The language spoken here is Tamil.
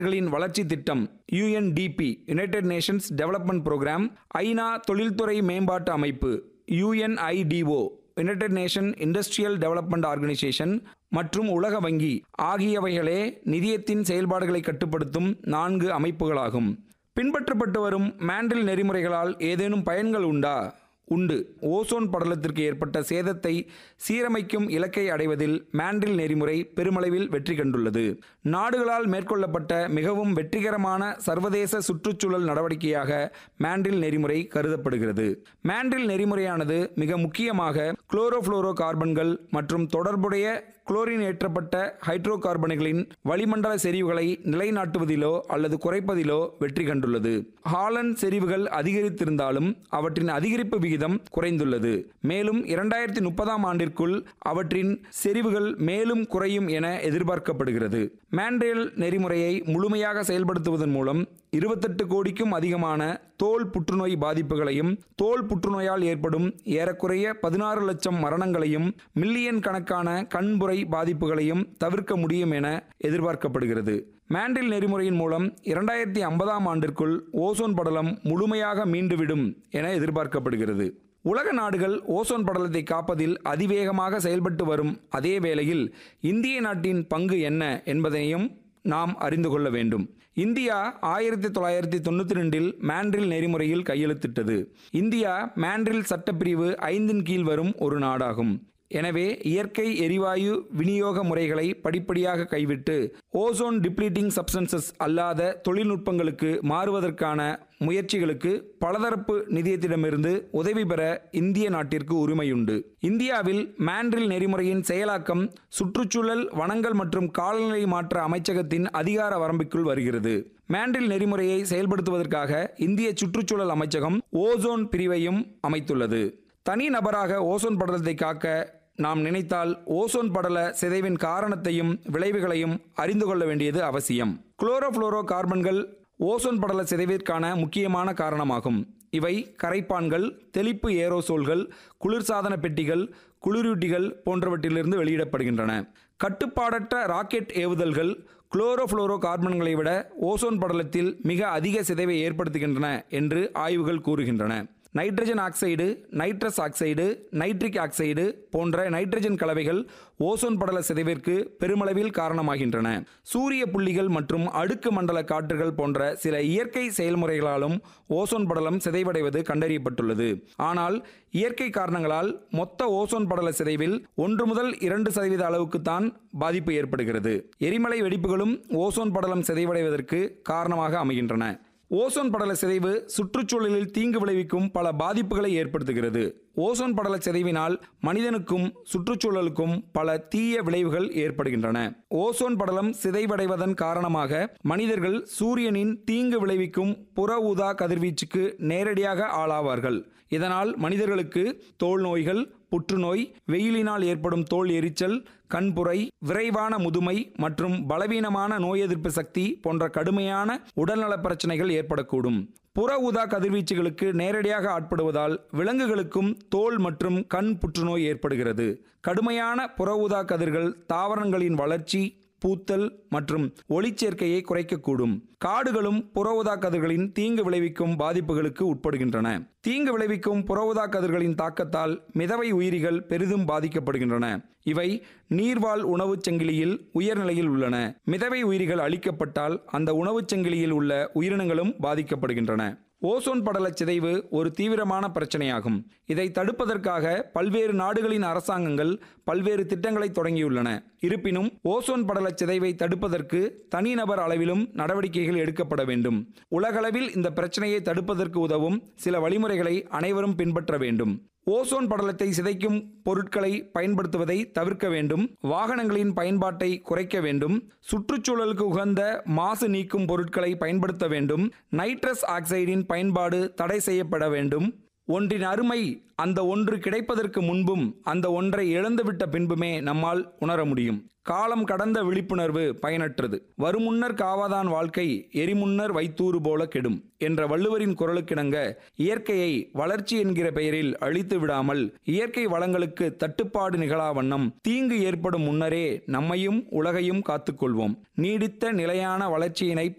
களின் வளர்ச்சி திட்டம் UNDP United Nations development programme ஐநா தொழில்துறை மேம்பாட்டு அமைப்பு UNIDO United Nation industrial development organisation மற்றும் உலக வங்கி ஆகியவைகளே நிதியத்தின் செயல்பாடுகளை கட்டுப்படுத்தும் நான்கு அமைப்புகளாகும் பின்பற்றப்பட்டு வரும் மேண்டில் நெறிமுறைகளால் ஏதேனும் பயன்கள் உண்டா உண்டு ஓசோன் படலத்திற்கு ஏற்பட்ட சேதத்தை சீரமைக்கும் இலக்கை அடைவதில் மேண்டில் நெறிமுறை பெருமளவில் வெற்றி கண்டுள்ளது நாடுகளால் மேற்கொள்ளப்பட்ட மிகவும் வெற்றிகரமான சர்வதேச சுற்றுச்சூழல் நடவடிக்கையாக மேண்டில் நெறிமுறை கருதப்படுகிறது மேண்டில் நெறிமுறையானது மிக முக்கியமாக குளோரோஃப்ளோரோ கார்பன்கள் மற்றும் தொடர்புடைய குளோரின் ஏற்றப்பட்ட ஹைட்ரோ கார்பன்களின் வளிமண்டல செறிவுகளை நிலைநாட்டுவதிலோ அல்லது குறைப்பதிலோ வெற்றி கண்டுள்ளது ஹாலண்ட் செறிவுகள் அதிகரித்திருந்தாலும் அவற்றின் அதிகரிப்பு விகிதம் குறைந்துள்ளது மேலும் இரண்டாயிரத்தி முப்பதாம் ஆண்டிற்குள் அவற்றின் செறிவுகள் மேலும் குறையும் என எதிர்பார்க்கப்படுகிறது மேண்ட்ரேல் நெறிமுறையை முழுமையாக செயல்படுத்துவதன் மூலம் இருபத்தெட்டு கோடிக்கும் அதிகமான தோல் புற்றுநோய் பாதிப்புகளையும் தோல் புற்றுநோயால் ஏற்படும் ஏறக்குறைய பதினாறு லட்சம் மரணங்களையும் மில்லியன் கணக்கான கண்புரை பாதிப்புகளையும் தவிர்க்க முடியும் என எதிர்பார்க்கப்படுகிறது மேண்டில் நெறிமுறையின் மூலம் இரண்டாயிரத்தி ஐம்பதாம் ஆண்டிற்குள் ஓசோன் படலம் முழுமையாக மீண்டுவிடும் என எதிர்பார்க்கப்படுகிறது உலக நாடுகள் ஓசோன் படலத்தை காப்பதில் அதிவேகமாக செயல்பட்டு வரும் அதே வேளையில் இந்திய நாட்டின் பங்கு என்ன என்பதையும் நாம் அறிந்து கொள்ள வேண்டும் இந்தியா ஆயிரத்தி தொள்ளாயிரத்தி தொண்ணூற்றி ரெண்டில் மேண்ட்ரில் நெறிமுறையில் கையெழுத்திட்டது இந்தியா மேண்ட்ரில் சட்டப்பிரிவு ஐந்தின் கீழ் வரும் ஒரு நாடாகும் எனவே இயற்கை எரிவாயு விநியோக முறைகளை படிப்படியாக கைவிட்டு ஓசோன் டிப்ளீட்டிங் சப்ஸ்டன்சஸ் அல்லாத தொழில்நுட்பங்களுக்கு மாறுவதற்கான முயற்சிகளுக்கு பலதரப்பு நிதியத்திடமிருந்து உதவி பெற இந்திய நாட்டிற்கு உரிமையுண்டு இந்தியாவில் மேண்ட்ரில் நெறிமுறையின் செயலாக்கம் சுற்றுச்சூழல் வனங்கள் மற்றும் காலநிலை மாற்ற அமைச்சகத்தின் அதிகார வரம்பிற்குள் வருகிறது மேண்ட்ரில் நெறிமுறையை செயல்படுத்துவதற்காக இந்திய சுற்றுச்சூழல் அமைச்சகம் ஓசோன் பிரிவையும் அமைத்துள்ளது தனி நபராக ஓசோன் படலத்தை காக்க நாம் நினைத்தால் ஓசோன் படல சிதைவின் காரணத்தையும் விளைவுகளையும் அறிந்து கொள்ள வேண்டியது அவசியம் குளோரோஃப்ளோரோ கார்பன்கள் ஓசோன் படல சிதைவிற்கான முக்கியமான காரணமாகும் இவை கரைப்பான்கள் தெளிப்பு ஏரோசோல்கள் குளிர்சாதன பெட்டிகள் குளிரூட்டிகள் போன்றவற்றிலிருந்து வெளியிடப்படுகின்றன கட்டுப்பாடற்ற ராக்கெட் ஏவுதல்கள் குளோரோஃப்ளோரோ கார்பன்களை விட ஓசோன் படலத்தில் மிக அதிக சிதைவை ஏற்படுத்துகின்றன என்று ஆய்வுகள் கூறுகின்றன nitrogen oxide nitrous oxide nitric oxide போன்ற நைட்ரஜன் கலவைகள் ஓசோன் படல சிதைவிற்கு பெருமளவில் காரணமாகின்றன சூரிய புள்ளிகள் மற்றும் அடுக்கு மண்டல காற்றுகள் போன்ற சில இயற்கை செயல்முறைகளாலும் ஓசோன் படலம் சிதைவடைவது கண்டறியப்பட்டுள்ளது ஆனால் இயற்கை காரணங்களால் மொத்த ஓசோன் படல சிதைவில் ஒன்று முதல் இரண்டு சதவீத அளவுக்கு தான் பாதிப்பு ஏற்படுகிறது எரிமலை வெடிப்புகளும் ஓசோன் படலம் சிதைவடைவதற்கு காரணமாக அமைகின்றன ஓசோன் படல சிதைவு சுற்றுச்சூழலில் தீங்கு விளைவிக்கும் பல பாதிப்புகளை ஏற்படுத்துகிறது ஓசோன் படல சிதைவினால் மனிதனுக்கும் சுற்றுச்சூழலுக்கும் பல தீய விளைவுகள் ஏற்படுகின்றன ஓசோன் படலம் சிதைவடைவதன் காரணமாக மனிதர்கள் சூரியனின் தீங்கு விளைவிக்கும் புற ஊதா கதிர்வீச்சுக்கு நேரடியாக ஆளாவார்கள் இதனால் மனிதர்களுக்கு தோல் நோய்கள் புற்றுநோய் வெயிலினால் ஏற்படும் தோல் எரிச்சல் கண்புரை விரைவான முதுமை மற்றும் பலவீனமான நோய் எதிர்ப்பு சக்தி போன்ற கடுமையான உடல்நல பிரச்சனைகள் ஏற்படக்கூடும் புற ஊதா கதிர்வீச்சுகளுக்கு நேரடியாக ஆட்படுவதால் விலங்குகளுக்கும் தோல் மற்றும் கண் புற்றுநோய் ஏற்படுகிறது கடுமையான புற ஊதா கதிர்கள் தாவரங்களின் வளர்ச்சி பூத்தல் மற்றும் ஒளிச்சேர்க்கையை குறைக்கக்கூடும் காடுகளும் புற ஊதா கதிர்களின் தீங்கு விளைவிக்கும் பாதிப்புகளுக்கு உட்படுகின்றன தீங்கு விளைவிக்கும் புற ஊதா கதிர்களின் தாக்கத்தால் மிதவை உயிரிகள் பெரிதும் பாதிக்கப்படுகின்றன இவை நீர்வாழ் உணவுச் சங்கிலியில் உயர்நிலையில் உள்ளன மிதவை உயிரிகள் அழிக்கப்பட்டால் அந்த உணவுச் சங்கிலியில் உள்ள உயிரினங்களும் பாதிக்கப்படுகின்றன ஓசோன் படல சிதைவு ஒரு தீவிரமான பிரச்சனையாகும் இதை தடுப்பதற்காக பல்வேறு நாடுகளின் அரசாங்கங்கள் பல்வேறு திட்டங்களை தொடங்கியுள்ளன இருப்பினும் ஓசோன் படல சிதைவை தடுப்பதற்கு தனிநபர் அளவிலும் நடவடிக்கைகள் எடுக்கப்பட வேண்டும் உலகளவில் இந்த பிரச்சனையை தடுப்பதற்கு உதவும் சில வழிமுறைகளை அனைவரும் பின்பற்ற வேண்டும் ஓசோன் படலத்தை சிதைக்கும் பொருட்களை பயன்படுத்துவதை தவிர்க்க வேண்டும் வாகனங்களின் பயன்பாட்டை குறைக்க வேண்டும் சுற்றுச்சூழலுக்கு உகந்த மாசு நீக்கும் பொருட்களை பயன்படுத்த வேண்டும் நைட்ரஸ் ஆக்சைடின் பயன்பாடு தடை செய்யப்பட வேண்டும் ஒன்றின் அருமை அந்த ஒன்று கிடைப்பதற்கு முன்பும் அந்த ஒன்றை இழந்துவிட்ட பின்புமே நம்மால் உணர முடியும் காலம் கடந்த விழிப்புணர்வு பயனற்றது வருமுன்னர் காவாதான் வாழ்க்கை எரிமுன்னர் வைத்தூறு போல கெடும் என்ற வள்ளுவரின் குரலுக்கிணங்க இயற்கையை வளர்ச்சி என்கிற பெயரில் அழித்து விடாமல் இயற்கை வளங்களுக்கு தட்டுப்பாடு நிகழா வண்ணம் தீங்கு ஏற்படும் முன்னரே நம்மையும் உலகையும் காத்துக்கொள்வோம் நீடித்த நிலையான வளர்ச்சியினை